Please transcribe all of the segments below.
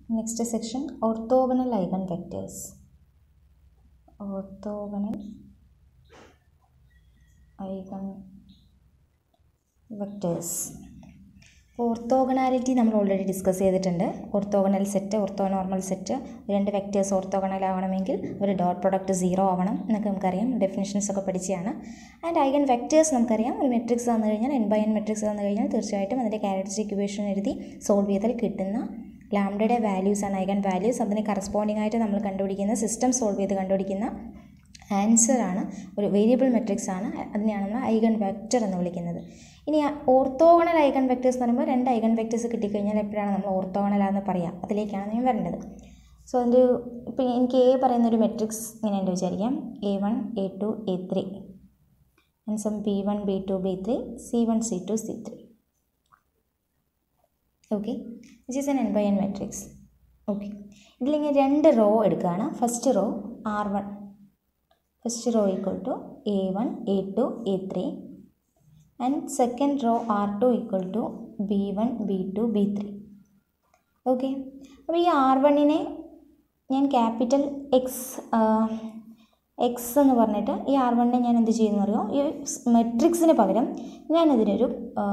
Next section orthogonal eigen vectors orthogonal eigen vectors orthogonality നമ്മൾ already discuss ചെയ്തിട്ടുണ്ട് orthogonal set orthonormal set രണ്ട് vectors orthogonal ആവണമെങ്കിൽ ഒരു dot product zero ആവണം എന്നൊക്കെ നമുക്കറിയാം ഡെഫിനിഷൻസ് ഒക്കെ പഠിച്ചതാണ് ആൻഡ് ഐഗൺ വെക്റ്റേഴ്സ് നമുക്കറിയാം ഒരു മെട്രിക്സ് തന്നു കഴിഞ്ഞാൽ എൻ ബൈ എൻ മെട്രിക്സ് തന്നു കഴിഞ്ഞാൽ തീർച്ചയായിട്ടും അതിൻ്റെ ക്യാരക്ടറിസ്റ്റിക് ഇക്വേഷൻ എഴുതി സോൾവ് ചെയ്താൽ കിട്ടുന്ന ലാംഡയുടെ വാല്യൂസ് ആണ് ഐഗൺ വാല്യൂസ് അതിന് കറസ്പോണ്ടിങ് ആയിട്ട് നമ്മൾ കണ്ടുപിടിക്കുന്ന സിസ്റ്റം സോൾവ് ചെയ്ത് കണ്ടുപിടിക്കുന്ന ആൻസർ ആണ് ഒരു വേരിയബിൾ മെട്രിക്സ് ആണ് അതിനെയാണ് നമ്മൾ ഐഗൺ വെക്റ്റർ എന്ന് വിളിക്കുന്നത് ഇനി ഓർത്തോഗണൽ ഐഗൺ വെക്റ്റേഴ്സ് എന്ന് പറയുമ്പോൾ രണ്ട് ഐഗൺ വെക്റ്റേഴ്സ് കിട്ടിക്കഴിഞ്ഞാൽ എപ്പോഴാണ് നമ്മൾ ഓർത്തോഗണലാന്ന് പറയാം അതിലേക്കാണ് ഞാൻ വരേണ്ടത് സോ അതിൻ്റെ ഇപ്പോൾ എനിക്ക് എ പറയുന്ന ഒരു മെട്രിക്സ് ഇങ്ങനെയുണ്ട് വിചാരിക്കാം A one A two A three and some B one B two B three C one C two C three okay this is N N by N matrix okay ഇതിലിങ്ങനെ രണ്ട് row എടുക്കുകയാണ് first row R one first row equal to A one A two A three and second row R two equal to B one B two B three okay അപ്പോൾ ഈ R വണ്ണിനെ ഞാൻ capital X X എന്ന് പറഞ്ഞിട്ട് ഈ R വണ്ണിനെ ഞാൻ എന്ത് ചെയ്യുന്നു അറിയോ ഈ മെട്രിക്സിന് പകരം ഞാനിതിനൊരു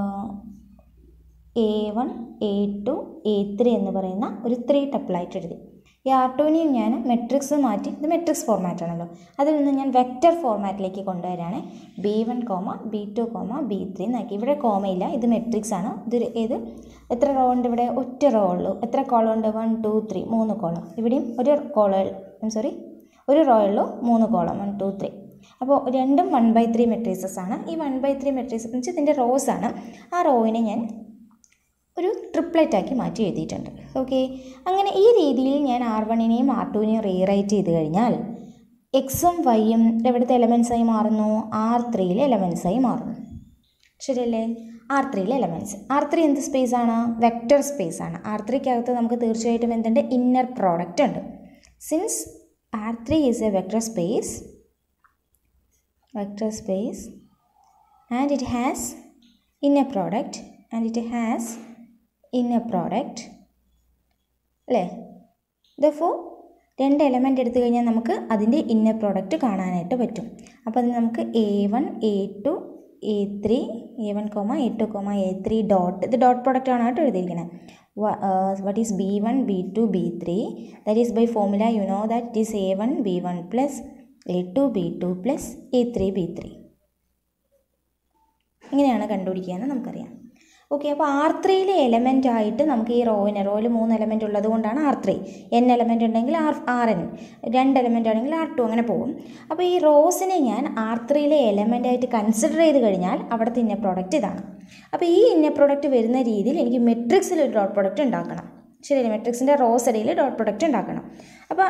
A one A two A three എന്ന് പറയുന്ന ഒരു ത്രീ ടപ്പിളായിട്ട് എഴുതി ഈ ആർ ടുവിനെയും ഞാൻ മെട്രിക്സ് മാറ്റി ഇത് മെട്രിക്സ് ഫോർമാറ്റ് ആണല്ലോ അതിൽ നിന്ന് ഞാൻ വെക്റ്റർ ഫോർമാറ്റിലേക്ക് കൊണ്ടുവരാണ് B one comma B two comma B three എന്നാക്കി ഇവിടെ കോമയില്ല ഇത് മെട്രിക്സ് ആണ് ഇത് ഏത് എത്ര റോ ഉണ്ട് ഇവിടെ ഒറ്റ റോ ഉള്ളൂ എത്ര കോളം ഉണ്ട് വൺ ടു ത്രീ മൂന്ന് കോളം ഇവിടെയും ഒരു കോളം സോറി ഒരു റോ ഉള്ളൂ മൂന്ന് കോളം വൺ ടു ത്രീ അപ്പോൾ രണ്ടും വൺ ബൈ ത്രീ മെട്രീസസ് ആണ് ഈ വൺ ബൈ ത്രീ മെട്രീസ് എന്ന് വെച്ചാൽ ഇതിൻ്റെ റോസ് ആണ് ആ റോയിനെ ഞാൻ ഒരു ട്രിപ്ലറ്റ് ആക്കി മാറ്റി എഴുതിയിട്ടുണ്ട് ഓക്കെ അങ്ങനെ ഈ രീതിയിൽ ഞാൻ ആർ വണ്ണിനെയും ആർ ടുവിനെയും റീറൈറ്റ് ചെയ്ത് കഴിഞ്ഞാൽ എക്സും വൈയും എവിടുത്തെ എലമെൻസായി മാറുന്നു ആർ ത്രീയിലെ എലമെൻസായി മാറുന്നു ശരിയല്ലേ ആർ ത്രീയിലെ എലമെൻറ്റ്സ് ആർ ത്രീ എന്ത് സ്പേസ് ആണ് വെക്റ്റർ സ്പേസ് ആണ് ആർ ത്രീക്കകത്ത് നമുക്ക് തീർച്ചയായിട്ടും എന്തുണ്ട് ഇന്നർ പ്രോഡക്റ്റ് ഉണ്ട് since R three is a vector space vector space and it has inner product and it has inner product അല്ലേ ദഫോ രണ്ട് എലമെൻ്റ് എടുത്തു കഴിഞ്ഞാൽ നമുക്ക് അതിൻ്റെ ഇന്നർ പ്രോഡക്റ്റ് കാണാനായിട്ട് പറ്റും അപ്പോൾ അത് നമുക്ക് A one A two A three A one comma A two comma A three dot ഇത് ഡോട്ട് പ്രോഡക്റ്റ് ആണ് കേട്ടോ എഴുതിയിരിക്കുന്നത് what is B one B two B three that is by formula you know that it is A one B one plus A two B two plus A three B three ഇങ്ങനെയാണ് കണ്ടുപിടിക്കുക എന്ന് നമുക്കറിയാം okay അപ്പോൾ R ത്രീയിലെ element ആയിട്ട് നമുക്ക് ഈ റോയിന് റോയിൽ മൂന്ന് element ഉള്ളത് കൊണ്ടാണ് ആർ ത്രീ എൻ എലമെൻ്റ് ഉണ്ടെങ്കിൽ ആർ ആർ എൻ രണ്ട് എലമെൻ്റ് ആണെങ്കിൽ ആർ ടു അങ്ങനെ പോകും അപ്പോൾ ഈ റോസിനെ ഞാൻ ആർ ത്രീയിലെ എലമെൻ്റ് ആയിട്ട് കൺസിഡർ ചെയ്ത് കഴിഞ്ഞാൽ അവിടുത്തെ ഇന്ന പ്രോഡക്റ്റ് ഇതാണ് അപ്പോൾ ഈ ഇന്ന പ്രോഡക്റ്റ് വരുന്ന രീതിയിൽ എനിക്ക് മെട്രിക്സിൽ ഒരു ഡോട്ട് പ്രോഡക്റ്റ് ഉണ്ടാക്കണം ശരിയല്ലേ മെട്രിക്സിൻ്റെ റോസ് ഇടയിൽ ഡോട്ട് പ്രൊഡക്റ്റ് ഉണ്ടാക്കണം അപ്പോൾ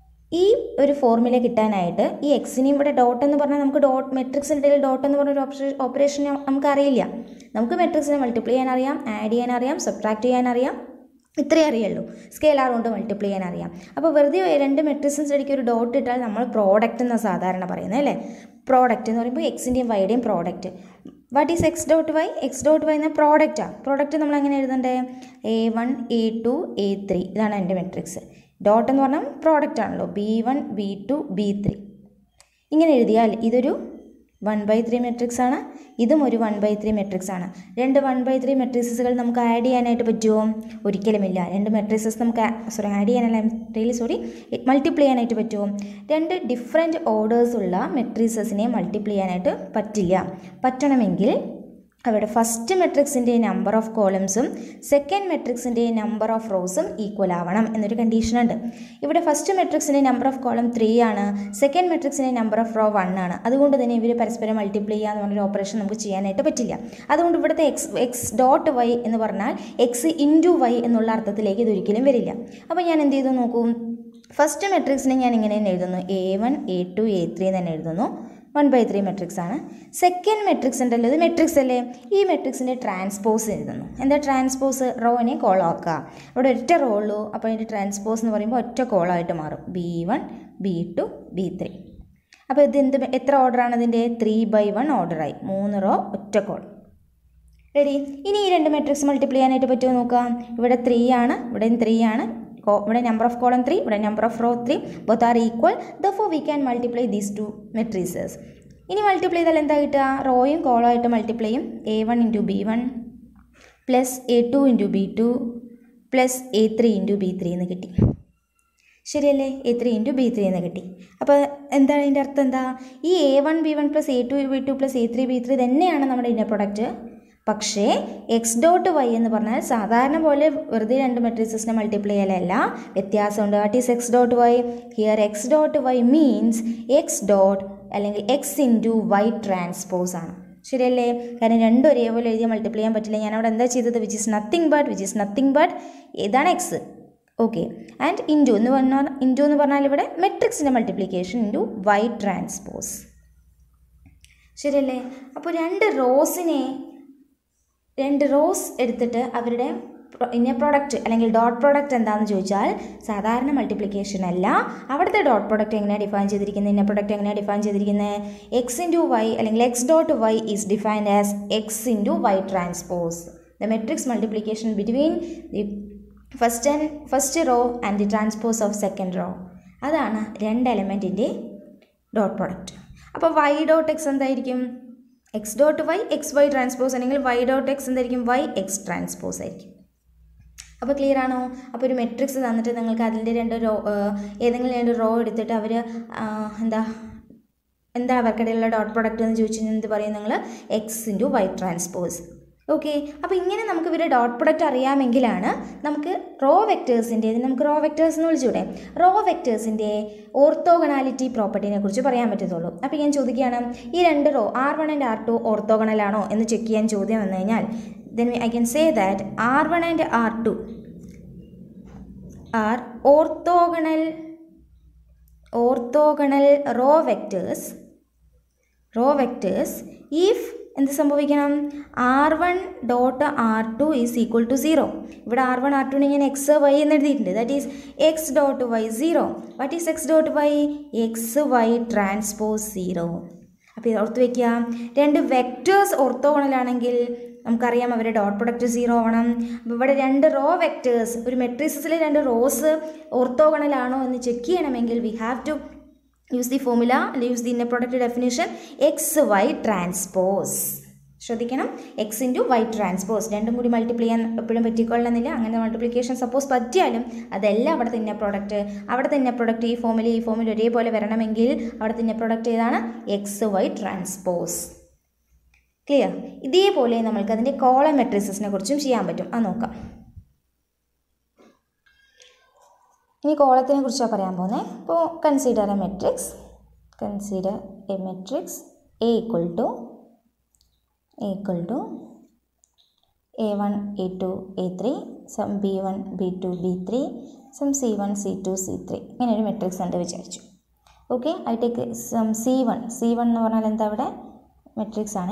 ഈ ഒരു ഫോർമുല കിട്ടാനായിട്ട് ഈ എക്സിനെയും ഇവിടെ ഡോട്ട് എന്ന് പറഞ്ഞാൽ നമുക്ക് ഡോട്ട് മെട്രിക്സിൻ്റെ ഇടയിൽ ഡോട്ട് എന്ന് പറഞ്ഞ ഒരു ഓപ്ഷൻ ഓപ്പറേഷൻ നമുക്ക് അറിയില്ല നമുക്ക് മെട്രിക്സിനെ മൾട്ടിപ്ലൈ ചെയ്യാൻ അറിയാം ആഡ് ചെയ്യാൻ അറിയാം സബ്ട്രാക്ട് ചെയ്യാൻ അറിയാം ഇത്രയേ അറിയുള്ളൂ സ്കെയിലാർ കൊണ്ട് മൾട്ടിപ്ലൈ ചെയ്യാൻ അറിയാം അപ്പോൾ വെറുതെ രണ്ട് മെട്രിക്സിൻ്റെ ഇടയ്ക്ക് ഒരു ഡോട്ട് ഇട്ടാൽ നമ്മൾ പ്രോഡക്റ്റ് എന്ന് സാധാരണ പറയുന്നത് അല്ലേ പ്രോഡക്റ്റ് എന്ന് പറയുമ്പോൾ എക്സിൻ്റെയും വൈയുടെയും product what is X dot Y X dot Y എന്ന പ്രോഡക്റ്റാണ് പ്രോഡക്റ്റ് നമ്മൾ എങ്ങനെ എഴുതണ്ടേ A one A two A three ഇതാണ് എൻ്റെ മെട്രിക്സ് ഡോട്ട് എന്ന് പറഞ്ഞാൽ പ്രോഡക്റ്റ് ആണല്ലോ B one B two B three ഇങ്ങനെ എഴുതിയാൽ ഇതൊരു വൺ ബൈ ത്രീ മെട്രിക്സ് ആണ് ഇതും ഒരു വൺ ബൈ ത്രീ മെട്രിക്സ് ആണ് രണ്ട് വൺ ബൈ ത്രീ മെട്രിക്സുകൾ നമുക്ക് ആഡ് ചെയ്യാനായിട്ട് പറ്റുമോ ഒരിക്കലുമില്ല രണ്ട് മെട്രിക്സസ് നമുക്ക് സോറി ആഡ് ചെയ്യാനല്ല റിയലി സോറി മൾട്ടിപ്ലൈ ചെയ്യാനായിട്ട് പറ്റുമോ രണ്ട് ഡിഫറെൻറ്റ് ഓർഡേഴ്സ് ഉള്ള മെട്രിക്സസിനെ മൾട്ടിപ്ലൈ ചെയ്യാനായിട്ട് പറ്റില്ല പറ്റണമെങ്കിൽ അവിടെ ഫസ്റ്റ് മെട്രിക്സിൻ്റെ നമ്പർ ഓഫ് കോളംസും സെക്കൻഡ് മെട്രിക്സിൻ്റെ നമ്പർ ഓഫ് റോസും ഈക്വൽ ആവണം എന്നൊരു കണ്ടീഷനുണ്ട് ഇവിടെ ഫസ്റ്റ് മെട്രിക്സിൻ്റെ നമ്പർ ഓഫ് കോളം ത്രീ ആണ് സെക്കൻഡ് മെട്രിക്സിൻ്റെ നമ്പർ ഓഫ് റോ വൺ ആണ് അതുകൊണ്ട് തന്നെ ഇവർ പരസ്പരം മൾട്ടിപ്ലൈ ചെയ്യുക എന്ന് പറഞ്ഞൊരു ഓപ്പറേഷൻ നമുക്ക് ചെയ്യാനായിട്ട് പറ്റില്ല അതുകൊണ്ട് ഇവിടുത്തെ എക്സ് എക്സ് ഡോട്ട് വൈ എന്ന് പറഞ്ഞാൽ എക്സ് ഇൻറ്റു വൈ എന്നുള്ള അർത്ഥത്തിലേക്ക് ഇതൊരിക്കലും വരില്ല അപ്പോൾ ഞാൻ എന്ത് ചെയ്തു നോക്കൂ ഫസ്റ്റ് മെട്രിക്സിനെ ഞാൻ ഇങ്ങനെ തന്നെ എഴുതുന്നു A one A two A three തന്നെ എഴുതുന്നു വൺ ബൈ ത്രീ മെട്രിക്സ് ആണ് സെക്കൻഡ് മെട്രിക്സ് ഉണ്ടല്ലോ ഇത് മെട്രിക്സ് അല്ലേ ഈ മെട്രിക്സിൻ്റെ ട്രാൻസ്പോസ് എഴുതുന്നു എന്താ ട്രാൻസ്പോസ് റോനെ കോളാക്കുക അവിടെ ഒറ്റ റോ ഉള്ളൂ അപ്പോൾ അതിൻ്റെ ട്രാൻസ്പോസ് എന്ന് പറയുമ്പോൾ ഒറ്റ കോളായിട്ട് മാറും B one B two B three അപ്പോൾ ഇത് എന്ത് എത്ര ഓർഡറാണ് ഇതിൻ്റെ ത്രീ ബൈ വൺ ഓർഡറായി മൂന്ന് റോ ഒറ്റ കോൾ റെഡി ഇനി ഈ രണ്ട് മെട്രിക്സ് മൾട്ടിപ്ലൈ ചെയ്യാനായിട്ട് പറ്റുമോ നോക്കാം ഇവിടെ ത്രീ ആണ് ഇവിടെയും ത്രീ ആണ് ഇവിടെ നമ്പർ ഓഫ് കോളം ത്രീ ഇവിടെ number of row three both are equal therefore we can multiply these two matrices ഇനി മൾട്ടിപ്ലൈ ചെയ്താൽ എന്താ കിട്ടുക റോയും കോളോ ആയിട്ട് മൾട്ടിപ്ലൈ ചെയ്യും A one into B one plus A two into B two plus A three into B three എന്ന് കിട്ടി ശരിയല്ലേ A three into B three എന്ന് കിട്ടി അപ്പോൾ എന്താണ് അതിൻ്റെ അർത്ഥം എന്താ ഈ A one B one plus A two B two plus A three B three തന്നെയാണ് നമ്മുടെ ഇന്നർ പ്രൊഡക്റ്റ് പക്ഷേ എക്സ് ഡോട്ട് വൈ എന്ന് പറഞ്ഞാൽ സാധാരണ പോലെ വെറുതെ രണ്ട് മെട്രിക്സിനെ മൾട്ടിപ്ലൈ ചെയ്യലല്ല വ്യത്യാസമുണ്ട് what is X dot Y here X dot Y means X dot അല്ലെങ്കിൽ എക്സ് ഇൻറ്റു വൈ ട്രാൻസ്പോസ് ആണ് ശരിയല്ലേ കാരണം രണ്ടും ഒരേപോലെ എഴുതി മൾട്ടിപ്ലൈ ചെയ്യാൻ പറ്റില്ല ഞാൻ അവിടെ എന്താ ചെയ്തത് which is nothing but which is nothing but ഇതാണ് എക്സ് ഓക്കെ ആൻഡ് ഇൻറ്റു എന്ന് പറഞ്ഞാൽ ഇൻറ്റു എന്ന് പറഞ്ഞാൽ ഇവിടെ മെട്രിക്സിൻ്റെ മൾട്ടിപ്ലിക്കേഷൻ ഇൻറ്റു വൈ ട്രാൻസ്പോസ് ശരിയല്ലേ അപ്പോൾ രണ്ട് റോസിനെ രണ്ട് റോസ് എടുത്തിട്ട് അവരുടെ ഇന്ന പ്രോഡക്റ്റ് അല്ലെങ്കിൽ ഡോട്ട് പ്രോഡക്റ്റ് എന്താണെന്ന് ചോദിച്ചാൽ സാധാരണ മൾട്ടിപ്ലിക്കേഷൻ അല്ല അവിടുത്തെ ഡോട്ട് പ്രോഡക്റ്റ് എങ്ങനെയാണ് ഡിഫൈൻ ചെയ്തിരിക്കുന്നത് ഇന്ന പ്രോഡക്റ്റ് എങ്ങനെയാണ് ഡിഫൈൻ ചെയ്തിരിക്കുന്നത് എക്സ് ഇൻറ്റു വൈ അല്ലെങ്കിൽ X dot Y is defined as X into Y transpose the matrix multiplication between the first and first row and the transpose of second row അതാണ് രണ്ട് എലമെൻറ്റിൻ്റെ dot product അപ്പോൾ Y dot X എന്തായിരിക്കും X dot Y X Y transpose അല്ലെങ്കിൽ Y dot X എന്തായിരിക്കും Y X transpose ആയിരിക്കും അപ്പോൾ clear ആണോ അപ്പോൾ ഒരു മെട്രിക്സ് തന്നിട്ട് നിങ്ങൾക്ക് അതിൻ്റെ രണ്ട് റോ ഏതെങ്കിലും രണ്ട് റോ എടുത്തിട്ട് അവർ എന്താ എന്താ അവർക്കിടയിലുള്ള ഡോട്ട് പ്രൊഡക്റ്റ് എന്ന് ചോദിച്ചു കഴിഞ്ഞാൽ എന്ത് പറയും നിങ്ങൾ X into Y transpose okay അപ്പോൾ ഇങ്ങനെ നമുക്ക് ഇവരുടെ ഡോട്ട് പ്രൊഡക്റ്റ് അറിയാമെങ്കിലാണ് നമുക്ക് റോ വെക്റ്റേഴ്സിൻ്റെ നമുക്ക് റോ വെക്റ്റേഴ്സ് എന്ന് വിളിച്ചൂടെ റോ വെക്റ്റേഴ്സിൻ്റെ ഓർത്തോഗണാലിറ്റി പ്രോപ്പർട്ടിനെ കുറിച്ച് പറയാൻ പറ്റത്തുള്ളൂ അപ്പോൾ ഞാൻ ചോദിക്കുകയാണ് ഈ രണ്ട് row R one and R two ഓർത്തോഗണലാണോ എന്ന് ചെക്ക് ചെയ്യാൻ ചോദ്യം വന്നു കഴിഞ്ഞാൽ then I can say that R1 and R2 are orthogonal orthogonal row vectors row vectors if എന്ത് സംഭവിക്കണം R one dot R two is equal to zero ഇവിടെ R one R ടുവിന് ഞാൻ എക്സ് വൈ എന്ന് എഴുതിയിട്ടുണ്ട് that is X dot Y zero what is X dot Y X Y transpose zero അപ്പോൾ ഇത് ഓർത്ത് വയ്ക്കുക രണ്ട് വെക്റ്റേഴ്സ് ഓർത്തോഗണലാണെങ്കിൽ നമുക്കറിയാം അവരുടെ ഡോട്ട് പ്രൊഡക്റ്റ് സീറോ ആവണം അപ്പോൾ ഇവിടെ രണ്ട് റോ വെക്റ്റേഴ്സ് ഒരു മെട്രിക്സിലെ രണ്ട് റോസ് ഓർത്തോഗണലാണോ എന്ന് ചെക്ക് ചെയ്യണമെങ്കിൽ we have to use the formula use the inner product definition X Y transpose ശ്രദ്ധിക്കണം എക്സ് ഇൻറ്റു വൈ ട്രാൻസ്പോസ് രണ്ടും കൂടി മൾട്ടിപ്ലൈ ചെയ്യാൻ എപ്പോഴും പറ്റിക്കൊള്ളണമെന്നില്ല അങ്ങനെ മൾട്ടിപ്ലിക്കേഷൻ സപ്പോസ് പറ്റിയാലും അതല്ല അവിടെ തന്നെ പ്രൊഡക്റ്റ് അവിടെ തന്നെ പ്രൊഡക്റ്റ് ഈ ഫോമിൽ ഈ ഫോമിൽ ഒരേപോലെ വരണമെങ്കിൽ അവിടെ തന്നെ പ്രൊഡക്റ്റ് ഏതാണ് എക്സ് വൈ ട്രാൻസ്പോസ് ക്ലിയർ ഇതേപോലെ നമ്മൾക്ക് അതിൻ്റെ കോളം മെട്രിസസിനെ കുറിച്ചും ചെയ്യാൻ പറ്റും അത് നോക്കാം ഇനി കോളത്തിനെ കുറിച്ചാണ് പറയാൻ പോകുന്നത് ഇപ്പോൾ consider a matrix consider a matrix A equal to equal to A one A two A three some B one B two B three some C one C two C three ഇങ്ങനെ ഒരു matrix ഉണ്ട് വിചാരിച്ചു okay I take some C one C one എന്ന് പറഞ്ഞാൽ എന്താ അവിടെ matrix ആണ്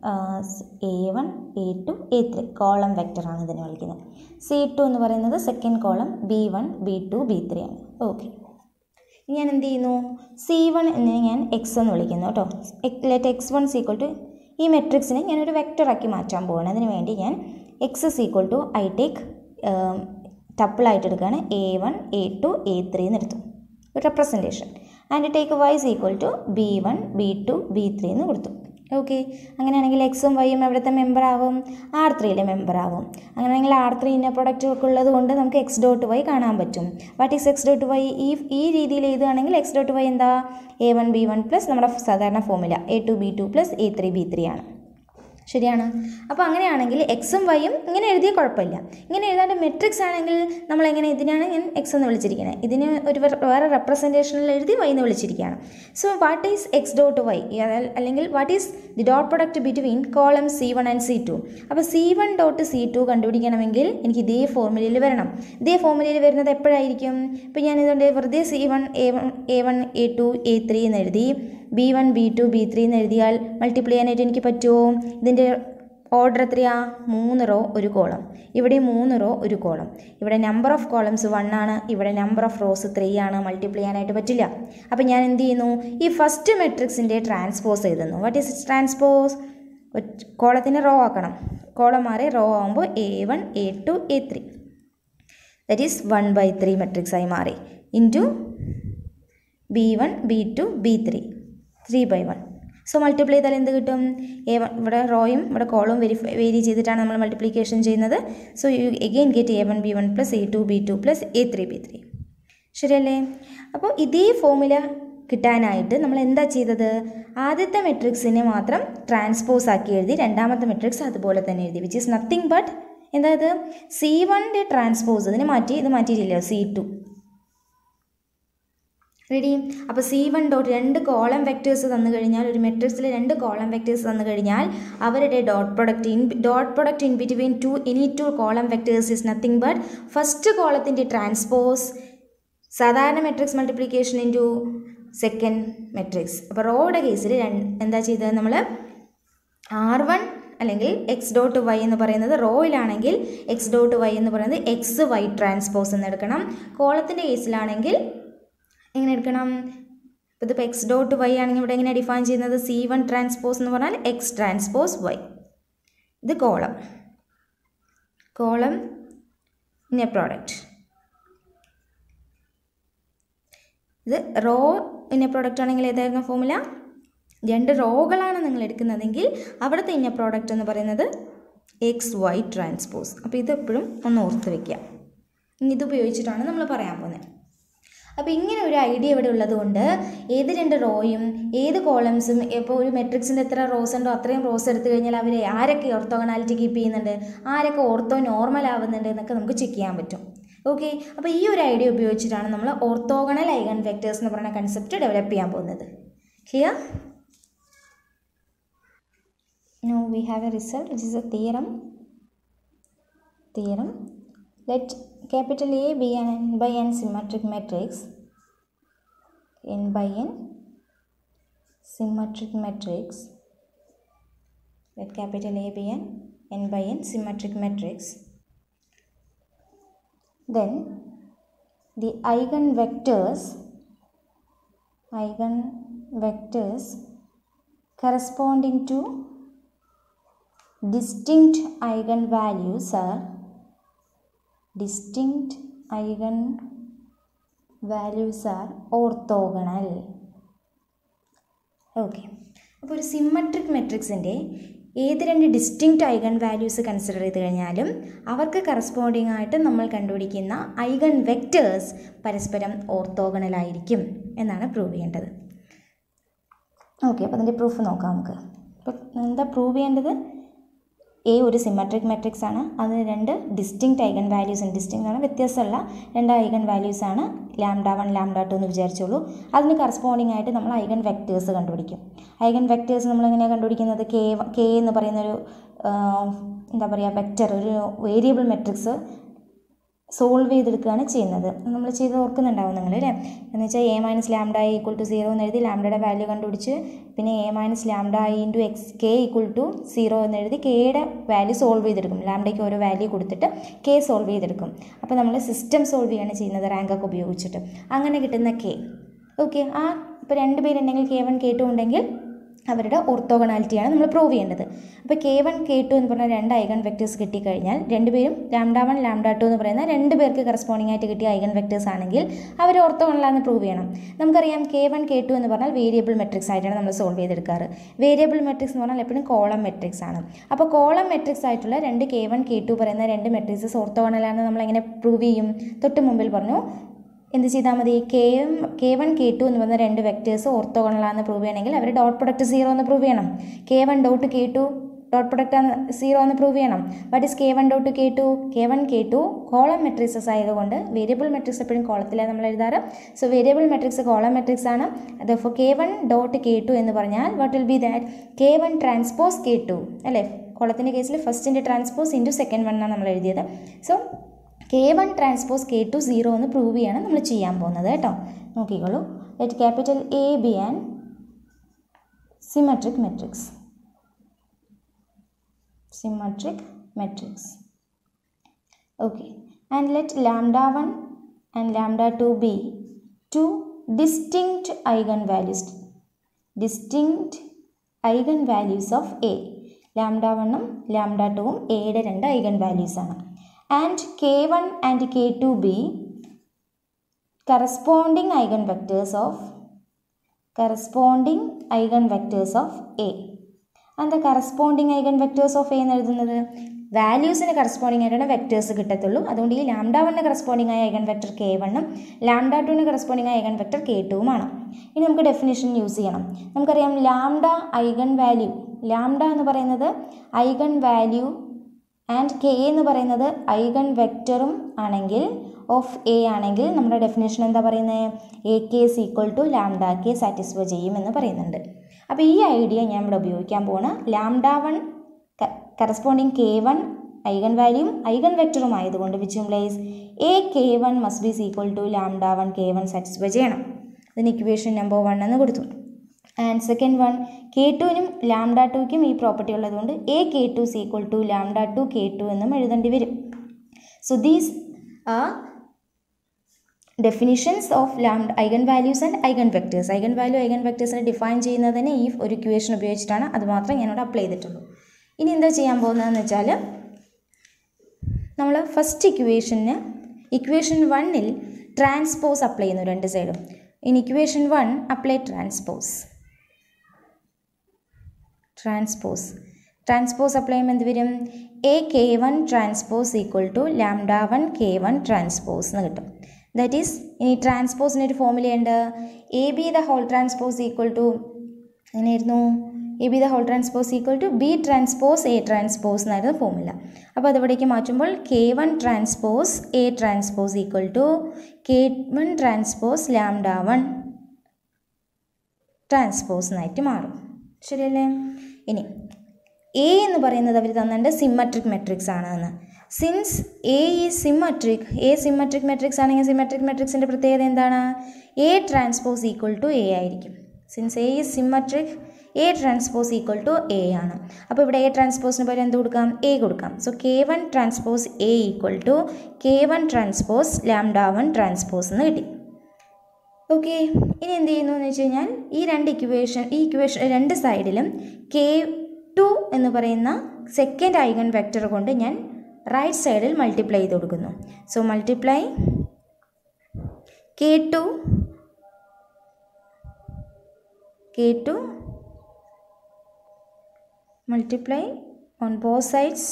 A one A two A three column വെക്റ്ററാണ് ഇതിനെ വിളിക്കുന്നത് സി ടു എന്ന് പറയുന്നത് second column B one B two B three ആണ് ഓക്കെ ഞാൻ എന്ത് ചെയ്യുന്നു സി വൺ എന്നിനെ ഞാൻ എക്സ് എന്ന് വിളിക്കുന്നു കേട്ടോ let X one is equal to ഈ മെട്രിക്സിനെ ഞാനൊരു വെക്റ്ററാക്കി മാറ്റാൻ പോവുകയാണ് അതിന് വേണ്ടി ഞാൻ X is equal to I take ടപ്പിളായിട്ട് എടുക്കുകയാണ് A one A two A three എന്ന് എടുത്തു ഒരു representation and take Y is equal to B one B two B three എന്ന് കൊടുത്തു ഓക്കെ അങ്ങനെയാണെങ്കിൽ എക്സും വൈയും എവിടുത്തെ മെമ്പർ ആവും ആർ ത്രീയിലെ മെമ്പർ ആവും അങ്ങനെയാണെങ്കിൽ ആർ ത്രീ ഇന്ന പ്രൊഡക്റ്റ് ഒക്കെ ഉള്ളത് കൊണ്ട് നമുക്ക് എക്സ് ഡോട്ട് വൈ കാണാൻ പറ്റും what is X dot Y ഈ ഈ രീതിയിൽ എഴുതുകയാണെങ്കിൽ എക്സ് ഡോട്ട് വൈ എന്താ A one B one plus നമ്മുടെ സാധാരണ ഫോമില A two B two plus A three B three ആണ് ശരിയാണ് അപ്പോൾ അങ്ങനെയാണെങ്കിൽ എക്സും വൈയും ഇങ്ങനെ എഴുതിയ കുഴപ്പമില്ല ഇങ്ങനെ എഴുതാണ്ട് മെട്രിക്സ് ആണെങ്കിൽ നമ്മൾ എങ്ങനെ ഇതിനാണ് ഞാൻ എക്സ് എന്ന് വിളിച്ചിരിക്കുന്നത് ഇതിന് ഒരു വേ- വേറെ റെപ്രസെൻറ്റേഷനിൽ എഴുതി വൈ എന്ന് വിളിച്ചിരിക്കുകയാണ് so what is X dot Y അല്ലെങ്കിൽ what is the dot product between column C one and C two അപ്പോൾ C one dot C two കണ്ടുപിടിക്കണമെങ്കിൽ എനിക്ക് ഇതേ ഫോർമുലയിൽ വരണം ഇതേ ഫോർമുലയിൽ വരുന്നത് എപ്പോഴായിരിക്കും ഇപ്പോൾ ഞാൻ ഇതുകൊണ്ട് വെറുതെ C one A one A one A two A three എന്ന് എഴുതി B one B two B three എന്ന് എഴുതിയാൽ മൾട്ടിപ്ലൈ ചെയ്യാനായിട്ട് എനിക്ക് പറ്റുമോ ഇതിൻ്റെ ഓർഡർ എത്രയാ മൂന്ന് റോ ഒരു കോളം ഇവിടെ മൂന്ന് റോ ഒരു കോളം ഇവിടെ നമ്പർ ഓഫ് കോളംസ് വൺ ആണ് ഇവിടെ നമ്പർ ഓഫ് റോസ് ത്രീ ആണ് മൾട്ടിപ്ലൈ ചെയ്യാനായിട്ട് പറ്റില്ല അപ്പോൾ ഞാൻ എന്ത് ചെയ്യുന്നു ഈ ഫസ്റ്റ് മെട്രിക്സിൻ്റെ ട്രാൻസ്പോസ് എഴുതുന്നു വാട്ട് ഈസ് ട്രാൻസ്പോസ് കോളത്തിന് റോ ആക്കണം കോളം മാറി റോ ആകുമ്പോൾ A one A two A three that is one by three matrix ആയി മാറി into B one B two B three three by one so multiply ചെയ്താൽ എന്ത് കിട്ടും എ വൺ ഇവിടെ റോയും ഇവിടെ കോളും വെരിഫൈ വേരി ചെയ്തിട്ടാണ് നമ്മൾ മൾട്ടിപ്ലിക്കേഷൻ ചെയ്യുന്നത് so you again get A one B one plus A two B two plus A three B three ശരിയല്ലേ അപ്പോൾ ഇതേ ഫോമുല കിട്ടാനായിട്ട് നമ്മൾ എന്താ ചെയ്തത് ആദ്യത്തെ മെട്രിക്സിനെ മാത്രം ട്രാൻസ്പോസ് ആക്കി എഴുതി രണ്ടാമത്തെ മെട്രിക്സ് അതുപോലെ തന്നെ എഴുതി വിച്ച് ഈസ് നത്തിങ് ബട്ട് എന്താ ഇത് സി വണ്ണിൻ്റെ ട്രാൻസ്പോസ് ഇതിനെ മാറ്റി ഇത് മാറ്റിയിട്ടില്ല സി ടു റെഡി അപ്പോൾ സി വൺ ഡോട്ട് രണ്ട് കോളം വെക്റ്റേഴ്സ് തന്നു കഴിഞ്ഞാൽ ഒരു മെട്രിക്സിൽ രണ്ട് കോളം വെക്റ്റേഴ്സ് തന്നു കഴിഞ്ഞാൽ അവരുടെ dot product in dot product in between two any two column vectors is nothing but first കോളത്തിൻ്റെ ട്രാൻസ്പോസ് സാധാരണ matrix multiplication into second matrix അപ്പോൾ റോയുടെ കേസിൽ എന്താ ചെയ്തത് നമ്മൾ ആർ വൺ അല്ലെങ്കിൽ എക്സ് ഡോട്ട് വൈ എന്ന് പറയുന്നത് റോയിലാണെങ്കിൽ എക്സ് ഡോട്ട് വൈ എന്ന് പറയുന്നത് എക്സ് വൈ ട്രാൻസ്പോസ് എന്ന് എടുക്കണം കോളത്തിൻ്റെ കേസിലാണെങ്കിൽ എങ്ങനെ എടുക്കണം ഇപ്പോൾ ഇതിപ്പോൾ എക്സ് ഡോട്ട് വൈ ആണെങ്കിൽ ഇവിടെ എങ്ങനെ ഡിഫൈൻ ചെയ്യുന്നത് സി വൺ ട്രാൻസ്പോസ് എന്ന് പറഞ്ഞാൽ എക്സ് ട്രാൻസ്പോസ് വൈ ഇത് column column inner product ഇത് റോ ഇൻ എ പ്രോഡക്റ്റ് ആണെങ്കിൽ ഏതായിരുന്നു ഫോമുല രണ്ട് റോകളാണ് നിങ്ങൾ എടുക്കുന്നതെങ്കിൽ അവിടുത്തെ ഇന്ന പ്രോഡക്റ്റ് എന്ന് പറയുന്നത് എക്സ് വൈ ട്രാൻസ്പോസ് അപ്പോൾ ഇതെപ്പോഴും ഒന്ന് ഓർത്ത് വെക്കുക ഇനി ഇത് ഉപയോഗിച്ചിട്ടാണ് നമ്മൾ പറയാൻ പോകുന്നത് അപ്പോൾ ഇങ്ങനെ ഒരു ഐഡിയ ഇവിടെ ഉള്ളതുകൊണ്ട് ഏത് രണ്ട് റോയും ഏത് കോളംസും ഇപ്പോൾ ഒരു മെട്രിക്സിൻ്റെ എത്ര റോസ് ഉണ്ടോ അത്രയും റോസ് എടുത്തു കഴിഞ്ഞാൽ അവർ ആരൊക്കെ ഓർത്തോഗണാലിറ്റി കീപ്പ് ചെയ്യുന്നുണ്ട് ആരൊക്കെ ഓർത്തോ നോർമൽ ആവുന്നുണ്ട് എന്നൊക്കെ നമുക്ക് ചെക്ക് ചെയ്യാൻ പറ്റും ഓക്കെ അപ്പോൾ ഈ ഒരു ഐഡിയ ഉപയോഗിച്ചിട്ടാണ് നമ്മൾ ഓർത്തോഗണൽ ഐഗൺ വെക്ടേഴ്സ് എന്ന് പറയുന്ന കൺസെപ്റ്റ് ഡെവലപ്പ് ചെയ്യാൻ പോകുന്നത് clear Now we have a result which is a theorem. Theorem. Let capital A be an n by n symmetric matrix. n by n symmetric matrix. Let capital A be an n by n symmetric matrix. Then the eigenvectors eigenvectors corresponding to distinct eigenvalues are distinct eigenvalues are orthogonal okay അപ്പോൾ ഒരു symmetric മെട്രിക്സിൻ്റെ ഏത് രണ്ട് distinct eigen values consider ചെയ്ത് കഴിഞ്ഞാലും അവർക്ക് corresponding ആയിട്ട് നമ്മൾ കണ്ടുപിടിക്കുന്ന ഐഗൺ വെക്റ്റേഴ്സ് പരസ്പരം ഓർത്തോഗണൽ ആയിരിക്കും എന്നാണ് പ്രൂവ് ചെയ്യേണ്ടത് ഓക്കെ അപ്പോൾ അതിൻ്റെ പ്രൂഫ് നോക്കാം നമുക്ക് അപ്പോൾ എന്താ പ്രൂവ് ചെയ്യേണ്ടത് എ ഒരു സിമെട്രിക് മെട്രിക്സ് ആണ് അതിന് രണ്ട് ഡിസ്റ്റിങ്ക്റ്റ് ഐഗൺ വാല്യൂസ് ഉണ്ട് ഡിസ്റ്റിങ്ക്റ്റ് ആണ് വ്യത്യസ്തമുള്ള രണ്ട് ഐഗൺ വാല്യൂസ് ആണ് ലാംഡ വൺ ലാംഡ ടു എന്ന് വിചാരിച്ചോളൂ അതിന് കറസ്പോണ്ടിങ് ആയിട്ട് നമ്മൾ ഐഗൺ വെക്റ്റേഴ്സ് കണ്ടുപിടിക്കും ഐഗൺ വെക്റ്റേഴ്സ് നമ്മൾ എങ്ങനെയാണ് കണ്ടുപിടിക്കുന്നത് കെ കെ എന്ന് പറയുന്നൊരു എന്താ പറയുക വെക്റ്റർ ഒരു വേരിയബിൾ മെട്രിക്സ് സോൾവ് ചെയ്തെടുക്കുകയാണ് ചെയ്യുന്നത് നമ്മൾ ചെയ്ത് ഓർക്കുന്നുണ്ടാവും നിങ്ങൾ അല്ലേ എന്ന് വെച്ചാൽ A minus lambda equal to zero എന്ന് എഴുതി ലാംഡയുടെ വാല്യൂ കണ്ടുപിടിച്ച് പിന്നെ A minus lambda into X K equal to zero എന്ന് എഴുതി കെയുടെ വാല്യൂ സോൾവ് ചെയ്തെടുക്കും ലാംഡയ്ക്ക് ഓരോ വാല്യൂ കൊടുത്തിട്ട് കെ സോൾവ് ചെയ്തെടുക്കും അപ്പോൾ നമ്മൾ സിസ്റ്റം സോൾവ് ചെയ്യുകയാണ് ചെയ്യുന്നത് റാങ്കൊക്കെ ഉപയോഗിച്ചിട്ട് അങ്ങനെ കിട്ടുന്ന കെ ഓക്കെ ആ ഇപ്പോൾ രണ്ട് പേരുണ്ടെങ്കിൽ കെ വൺ കെ ടു ഉണ്ടെങ്കിൽ അവരുടെ ഓർത്തോഗണാലിറ്റിയാണ് നമ്മൾ പ്രൂവ് ചെയ്യേണ്ടത് അപ്പോൾ കെ വൺ കെ ടു എന്ന് പറഞ്ഞ രണ്ട് ഐഗൺ വെക്റ്റേഴ്സ് കിട്ടിക്കഴിഞ്ഞാൽ രണ്ടുപേരും ലാംഡ വൺ ലാംഡ ടു എന്ന് പറയുന്ന രണ്ട് പേർക്ക് കറസ്പോണ്ടിങ് ആയിട്ട് കിട്ടിയ ഐഗൺ വെക്റ്റേഴ്സ് ആണെങ്കിൽ അവർ ഓർത്തോഗണലാണെന്ന് പ്രൂവ് ചെയ്യണം നമുക്കറിയാം കെ വൺ കെ ടു എന്ന് പറഞ്ഞാൽ വേരിയബിൾ മെട്രിക്സ് ആയിട്ടാണ് നമ്മൾ സോൾവ് ചെയ്തെടുക്കാറ് വേരിയബിൾ മെട്രിക്സ് എന്ന് പറഞ്ഞാൽ എപ്പോഴും കോളം മെട്രിക്സ് ആണ് അപ്പോൾ കോളം മെട്രിക്സ് ആയിട്ടുള്ള രണ്ട് കെ വൺ കെ ടു പറയുന്ന രണ്ട് മെട്രിക്സസ് ഓർത്തോഗണലാണെന്ന് നമ്മൾ എങ്ങനെ പ്രൂവ് ചെയ്യും തൊട്ട് മുമ്പിൽ പറഞ്ഞു എന്ത് ചെയ്താൽ മതി K K one K two എന്ന് പറയുന്ന രണ്ട് വെക്റ്റേഴ്സ് ഓർത്തോഗണലാണെന്ന് പ്രൂവ് ചെയ്യണമെങ്കിൽ അവർ ഡോട്ട് പ്രൊഡക്റ്റ് സീറോ എന്ന് പ്രൂവ് ചെയ്യണം K one dot K two dot product zero എന്ന് പ്രൂവ് ചെയ്യണം what is K one dot K two K one K two column matrices ആയതുകൊണ്ട് വേരിയബിൾ മെട്രിക്സ് എപ്പോഴും കോളത്തിലാണ് നമ്മൾ എഴുതാറ് so variable matrix column matrix ആണ് അത് for K one dot K two എന്ന് പറഞ്ഞാൽ വട്ട് will be that K one transpose K two അല്ലേ കോളത്തിൻ്റെ കേസിൽ ഫസ്റ്റിൻ്റെ ട്രാൻസ്പോസ് ഇൻറ്റു സെക്കൻഡ് വൺ ആണ് നമ്മൾ എഴുതിയത് so K one transpose K two zero എന്ന് പ്രൂവ് ചെയ്യാണ് നമ്മൾ ചെയ്യാൻ പോകുന്നത് കേട്ടോ നോക്കിക്കോളൂ let capital A be and symmetric matrix symmetric matrix okay and let lambda one and lambda two B two distinct eigen eigenvalues distinct eigen eigenvalues of A lambda വണ്ണും lambda ടുവും എയുടെ രണ്ട് ഐഗൺ വാല്യൂസ് ആണ് and K one and K two be corresponding eigenvectors of corresponding eigenvectors of A എന്താ corresponding eigenvectors of A എന്ന് എഴുതുന്നത് വാല്യൂസിന് corresponding ആയിട്ടാണ് vectors കിട്ടത്തുള്ളൂ അതുകൊണ്ട് ഈ ലാംഡ വണ്ണിന് കറസ്പോണ്ടിങ് ആയ ഐഗൺ വെക്റ്റർ കെ വണ്ണും ലാംഡ ടുവിന് കറസ്പോണ്ടിങ് ആയ ഐഗൺ വെക്റ്റർ കെ ടുവുമാണ് ഇനി നമുക്ക് ഡെഫിനിഷൻ യൂസ് ചെയ്യണം നമുക്കറിയാം ലാംഡ ഐഗൺ വാല്യൂ ലാംഡ എന്ന് പറയുന്നത് ഐഗൺ വാല്യൂ ആൻഡ് കെ എന്ന് പറയുന്നത് ഐഗൺ വെക്റ്ററും ആണെങ്കിൽ ഓഫ് എ ആണെങ്കിൽ നമ്മുടെ ഡെഫിനേഷൻ എന്താ പറയുന്നത് A K is equal to lambda K satisfy ചെയ്യും എന്ന് പറയുന്നുണ്ട് അപ്പോൾ ഈ ഐഡിയ ഞാൻ ഇവിടെ ഉപയോഗിക്കാൻ പോവാണ് lambda one corresponding K one eigen വാല്യൂം ഐഗൺ വെക്റ്ററും ആയതുകൊണ്ട് which implies A K one must be equal to lambda one K one satisfy ചെയ്യണം അതിന് ഇക്വേഷൻ നമ്പർ വൺ എന്ന് കൊടുത്തു ആൻഡ് സെക്കൻഡ് വൺ കെ ടുവിനും ലാംഡ ടുക്കും ഈ പ്രോപ്പർട്ടി ഉള്ളതുകൊണ്ട് A K two is equal to lambda two K two എന്നും എഴുതേണ്ടി വരും so these are definitions of lambda eigenvalues and eigenvectors eigen value eigen വെക്റ്റേഴ്സിനെ ഡിഫൈൻ ചെയ്യുന്നതിന് ഈ ഒരു ഇക്വേഷൻ ഉപയോഗിച്ചിട്ടാണ് അത് മാത്രമേ ഞാനിവിടെ അപ്ലൈ ചെയ്തിട്ടുള്ളൂ ഇനി എന്താ ചെയ്യാൻ പോകുന്നതെന്ന് വെച്ചാൽ നമ്മൾ ഫസ്റ്റ് ഇക്വേഷന് ഇക്വേഷൻ വണ്ണിൽ ട്രാൻസ്പോസ് അപ്ലൈ ചെയ്യുന്നു രണ്ട് സൈഡും in equation one apply transpose transpose transpose apply ചെയ്യുമ്പോൾ എന്ത് വരും A K one transpose equal to lambda one K one transpose എന്ന് കിട്ടും ദാറ്റ് ഈസ് ഇനി ട്രാൻസ്പോസിന് ഒരു ഫോമുലയുണ്ട് A B the whole transpose equal to എങ്ങനെയായിരുന്നു A B the whole transpose equal to B transpose A transpose എന്നായിരുന്നു formula അപ്പോൾ അതിവിടേക്ക് മാറ്റുമ്പോൾ K one transpose A transpose equal to K one transpose lambda one transpose എന്നായിട്ട് മാറും ശരിയല്ലേ ഇനി A എന്ന് പറയുന്നത് അവർ തന്നിട്ടുണ്ട് സിമ്മട്രിക് മെട്രിക്സ് ആണ് എന്ന് സിൻസ് എ ഈ സിമ്മട്രിക് എ സിമ്മട്രിക് മെട്രിക്സ് ആണെങ്കിൽ സിമ്മട്രിക് മെട്രിക്സിൻ്റെ പ്രത്യേകത എന്താണ് A transpose equal to A ആയിരിക്കും സിൻസ് എ ഈ symmetric A transpose equal to A ആണ് അപ്പോൾ ഇവിടെ എ ട്രാൻസ്പോസിന് പകരം എന്ത് കൊടുക്കാം എ കൊടുക്കാം so K one transpose A equal to K one transpose lambda one transpose എന്ന് കിട്ടി ഓക്കെ ഇനി എന്ത് ചെയ്യുന്നു എന്ന് വെച്ച് കഴിഞ്ഞാൽ ഈ രണ്ട് ഇക്വേഷൻ ഈ ഇക്വേഷൻ രണ്ട് സൈഡിലും കെ ടു എന്ന് പറയുന്ന സെക്കൻഡ് ഐഗൺ വെക്റ്റർ കൊണ്ട് ഞാൻ റൈറ്റ് സൈഡിൽ മൾട്ടിപ്ലൈ ചെയ്ത് കൊടുക്കുന്നു so multiply K two K two multiply on both sides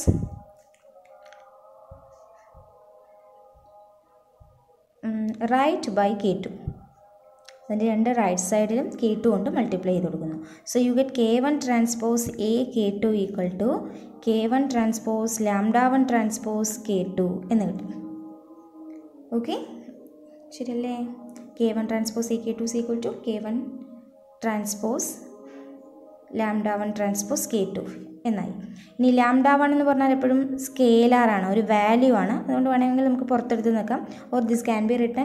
right by K two അതിൻ്റെ രണ്ട് റൈറ്റ് സൈഡിലും കെ ടു കൊണ്ട് മൾട്ടിപ്ലൈ ചെയ്ത് കൊടുക്കുന്നു so you get K one transpose A K two equal to K one transpose lambda one transpose K two എന്ന് കിട്ടും okay ശരിയല്ലേ K one transpose A K two equal to K one transpose lambda one transpose K two എന്നായി ഇനി lambda one എന്ന് പറഞ്ഞാൽ എപ്പോഴും സ്കെയിലാറാണ് ഒരു value ആണ് അതുകൊണ്ട് വേണമെങ്കിൽ നമുക്ക് പുറത്തെടുത്ത് നിൽക്കാം or this can be written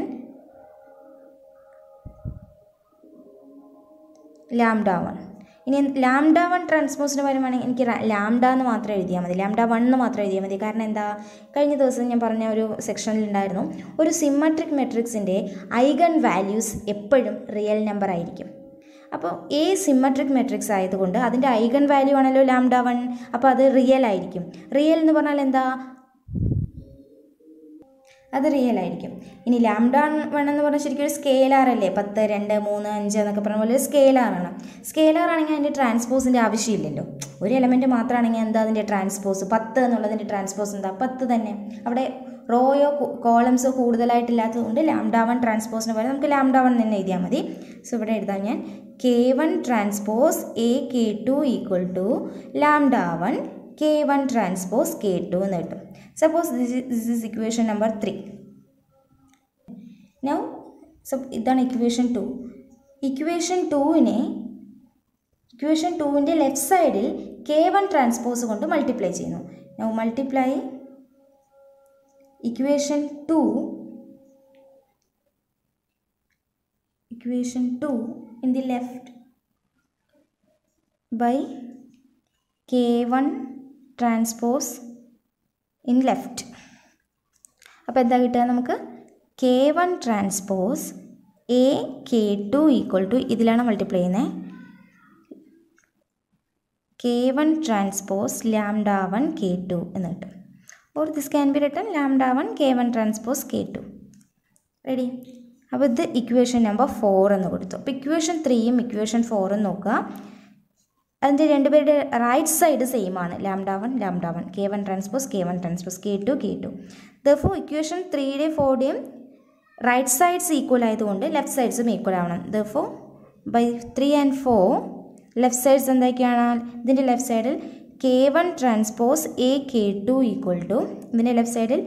lambda one ഇനി ലാംഡ വൺ ട്രാൻസ്പോസിന് വരുവാണെങ്കിൽ എനിക്ക് ലാംഡ എന്ന് മാത്രം എഴുതിയാൽ മതി ലാംഡ വൺ എന്ന് മാത്രം എഴുതിയാൽ മതി കാരണം എന്താ കഴിഞ്ഞ ദിവസം ഞാൻ പറഞ്ഞ ഒരു സെക്ഷനിൽ ഉണ്ടായിരുന്നു ഒരു സിമ്മട്രിക് മെട്രിക്സിൻ്റെ ഐഗൺ വാല്യൂസ് എപ്പോഴും റിയൽ നമ്പർ ആയിരിക്കും അപ്പോൾ എ സിമ്മട്രിക് മെട്രിക്സ് ആയതുകൊണ്ട് അതിൻ്റെ ഐഗൺ വാല്യൂ ആണല്ലോ ലാംഡ വൺ അപ്പോൾ അത് റിയൽ ആയിരിക്കും റിയൽ എന്ന് പറഞ്ഞാൽ എന്താ അത് റിയൽ ആയിരിക്കും ഇനി ലാംഡ വൺ എന്ന് പറഞ്ഞാൽ ശരിക്കും ഒരു സ്കെയിലാർ അല്ലേ പത്ത് രണ്ട് മൂന്ന് അഞ്ച് എന്നൊക്കെ പറഞ്ഞ പോലെ സ്കെയിലാറാണ് സ്കെയിലാർ ആണെങ്കിൽ അതിൻ്റെ ട്രാൻസ്പോസിൻ്റെ ആവശ്യമില്ലല്ലോ ഒരു എലമെൻറ്റ് മാത്രമാണെങ്കിൽ എന്താ അതിൻ്റെ ട്രാൻസ്പോസ് പത്ത് എന്നുള്ളതിൻ്റെ ട്രാൻസ്പോസ് എന്താ പത്ത് തന്നെ അവിടെ റോയോ കോളംസോ കൂടുതലായിട്ടില്ലാത്തതുകൊണ്ട് ലാംഡ വൺ ട്രാൻസ്പോസിന് പകരം നമുക്ക് ലാംഡ വൺ തന്നെ എഴുതിയാൽ മതി സോ ഇവിടെ എഴുതാം ഞാൻ K one transpose A K two equal to lambda one K one transpose K two എന്ന് കിട്ടും suppose this this is equation number three now so ഇതാണ് ഇക്വേഷൻ ടു ഇക്വേഷൻ ടുവിനെ ഇക്വേഷൻ ടുവിൻ്റെ ലെഫ്റ്റ് സൈഡിൽ കെ വൺ ട്രാൻസ്പോസ് കൊണ്ട് multiply ചെയ്യുന്നു now multiply equation two equation two in the left by K one transpose in left അപ്പോൾ എന്താ കിട്ടുക നമുക്ക് K one transpose A K two equal to ഇതിലാണ് മൾട്ടിപ്ലൈ ചെയ്യുന്നത് K one transpose lambda one K two എന്ന് കിട്ടും or this can be written lambda one K one transpose K two ready അപ്പോൾ ഇത് ഇക്വേഷൻ നമ്പർ ഫോർ എന്ന് കൊടുത്തു അപ്പോൾ equation ത്രീയും ഇക്വേഷൻ ഫോറും നോക്കുക അതിൻ്റെ രണ്ടുപേരുടെ റൈറ്റ് സൈഡ് സെയിം ആണ് lambda one lambda one K one transpose K one transpose K two K two therefore equation ത്രീയുടെയും ഫോറുടെയും റൈറ്റ് സൈഡ്സ് ഈക്വൽ ആയതുകൊണ്ട് ലെഫ്റ്റ് സൈഡ്സും ഈക്വൽ ആവണം therefore by three and four left sides എന്തൊക്കെയാണ് ഇതിൻ്റെ left സൈഡിൽ K one transpose A K two equal to ഇതിൻ്റെ left സൈഡിൽ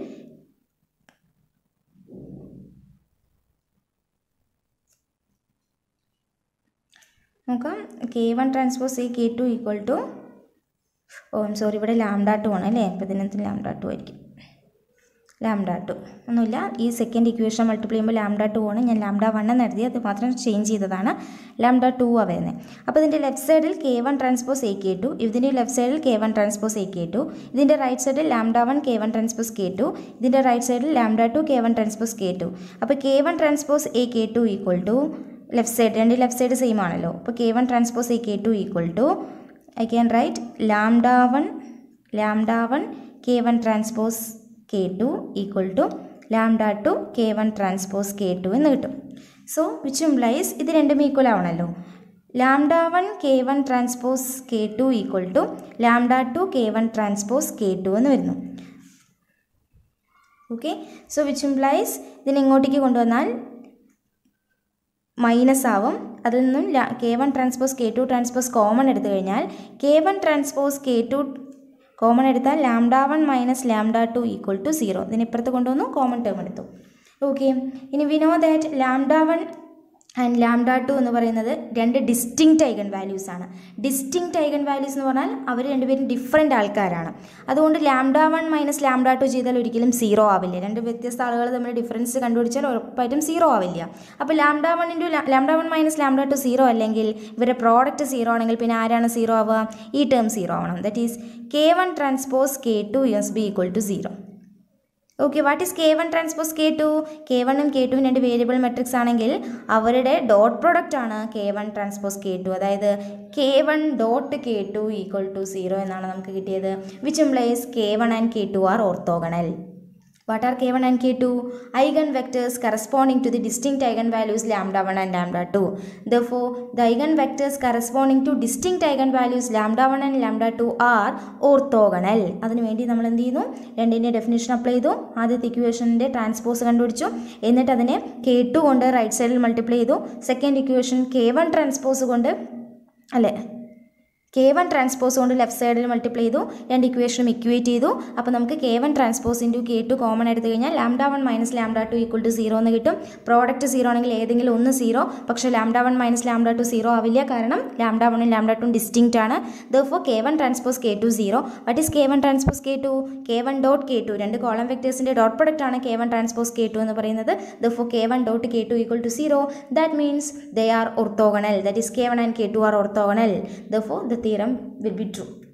നോക്കാം K one transpose A K two equal to oh sorry ഇവിടെ ലാംഡ ടു ആണ് അല്ലേ അപ്പോൾ ഇതിനകത്ത് ലാംഡ ടു ആയിരിക്കും ലാംഡ ടു ഒന്നുമില്ല ഈ സെക്കൻഡ് ഇക്വേഷൻ മൾട്ടിപ്ലൈ ചെയ്യുമ്പോൾ ലാംഡ ടു ആണ് ഞാൻ ലാംഡ വൺ എന്ന് എഴുതി അത് മാത്രം ചേഞ്ച് ചെയ്തതാണ് ലാംഡ ടു ആ വരുന്നത് അപ്പോൾ ഇതിൻ്റെ ലെഫ്റ്റ് സൈഡിൽ K one transpose A K two ഇതിൻ്റെ ലെഫ്റ്റ് സൈഡിൽ K one transpose A K two ഇതിൻ്റെ റൈറ്റ് സൈഡിൽ lambda one K one transpose K two ഇതിൻ്റെ റൈറ്റ് സൈഡിൽ lambda two K one transpose K two അപ്പോൾ K one transpose A K two equal to left side രണ്ട് left side same ആണല്ലോ അപ്പോൾ K one transpose A K two equal to I can write lambda one lambda one K one transpose K two equal to lambda two K one transpose K two എന്ന് കിട്ടും so which implies ഇത് രണ്ടും equal ആവണമല്ലോ lambda one K one transpose K two equal to lambda two K one transpose K two എന്ന് വരുന്നു okay so which implies ഇതിനെ ഇങ്ങോട്ടേക്ക് കൊണ്ടുവന്നാൽ മൈനസ് ആവും അതിൽ നിന്നും K one transpose K two transpose common എടുത്തു കഴിഞ്ഞാൽ K one transpose K two common എടുത്താൽ lambda one minus lambda two equal to zero ഇതിനിപ്പുറത്ത് കൊണ്ടുവന്നു കോമൺ ടേം എടുത്തു ഓക്കെ ഇനി we know that lambda one and lambda two എന്ന് പറയുന്നത് രണ്ട് ഡിസ്റ്റിങ്ക്റ്റ് ഐഗൺ വാല്യൂസ് ആണ് ഡിസ്റ്റിങ്ക്റ്റ് ഐഗൺ വാല്യൂസ് എന്ന് പറഞ്ഞാൽ അവർ രണ്ടുപേരും ഡിഫറെൻ്റ് ആൾക്കാരാണ് അതുകൊണ്ട് lambda one minus lambda two ചെയ്താൽ ഒരിക്കലും സീറോ ആവില്ല രണ്ട് വ്യത്യസ്ത ആളുകൾ തമ്മിൽ ഡിഫറൻസ് കണ്ടുപിടിച്ചാൽ ഉറപ്പായിട്ടും സീറോ ആവില്ല അപ്പോൾ lambda one into lambda one minus lambda two zero അല്ലെങ്കിൽ ഇവരുടെ പ്രോഡക്റ്റ് സീറോ ആണെങ്കിൽ പിന്നെ ആരാണ് സീറോ ആവുക ഈ ടേം സീറോ ആവണം that is K one transpose K two is be equal to zero okay what is K one transpose K two K വണ്ണും K ടുവും രണ്ട് വേരിയബിൾ മെട്രിക്സ് ആണെങ്കിൽ അവരുടെ ഡോട്ട് പ്രൊഡക്റ്റ് ആണ് K one transpose K two അതായത് K one dot K two equal to zero എന്നാണ് നമുക്ക് കിട്ടിയത് which implies K one and K two are orthogonal What are k1 and k2? Eigenvectors corresponding to the distinct eigenvalues lambda 1 and lambda 2. Therefore, the eigenvectors corresponding to distinct eigenvalues lambda 1 and lambda 2 are orthogonal. അതിനു വേണ്ടി നമ്മൾ എന്ത് ചെയ്യുന്നു രണ്ടിൻ്റെ definition apply ചെയ്തു ആദ്യത്തെ ഇക്വേഷൻ്റെ transpose കണ്ടുപിടിച്ചു എന്നിട്ട് അതിനെ കെ ടു കൊണ്ട് റൈറ്റ് സൈഡിൽ മൾട്ടിപ്ലൈ ചെയ്തു second equation K one transpose കൊണ്ട് അല്ലേ കെ വൺ ട്രാൻസ്പോസ് കൊണ്ട് ലെഫ്റ്റ് സൈഡിൽ മൾട്ടിപ്ലൈ ചെയ്തു രണ്ട് ഇക്വേഷനും ഇക്വേറ്റ് ചെയ്തു അപ്പോൾ നമുക്ക് K one transpose into K two common എടുത്തു കഴിഞ്ഞാൽ lambda one minus lambda two equal to zero എന്ന് കിട്ടും പ്രോഡക്റ്റ് സീറോ ആണെങ്കിൽ ഏതെങ്കിലും ഒന്ന് സീറോ പക്ഷേ lambda one minus lambda two zero ആവില്ല കാരണം ലാംഡ വണ്ണും ലാംഡ ടു ഡിസ്റ്റിങ്ക്റ്റ് ആണ് though K one transpose K two zero what is K one transpose K two K one dot K two രണ്ട് column വെക്ടേഴ്സിൻ്റെ dot product ആണ് K one transpose K two എന്ന് പറയുന്നത് though K one dot K two equal to zero that means they are orthogonal that is k1 and k2 are orthogonal therefore the theorem will be true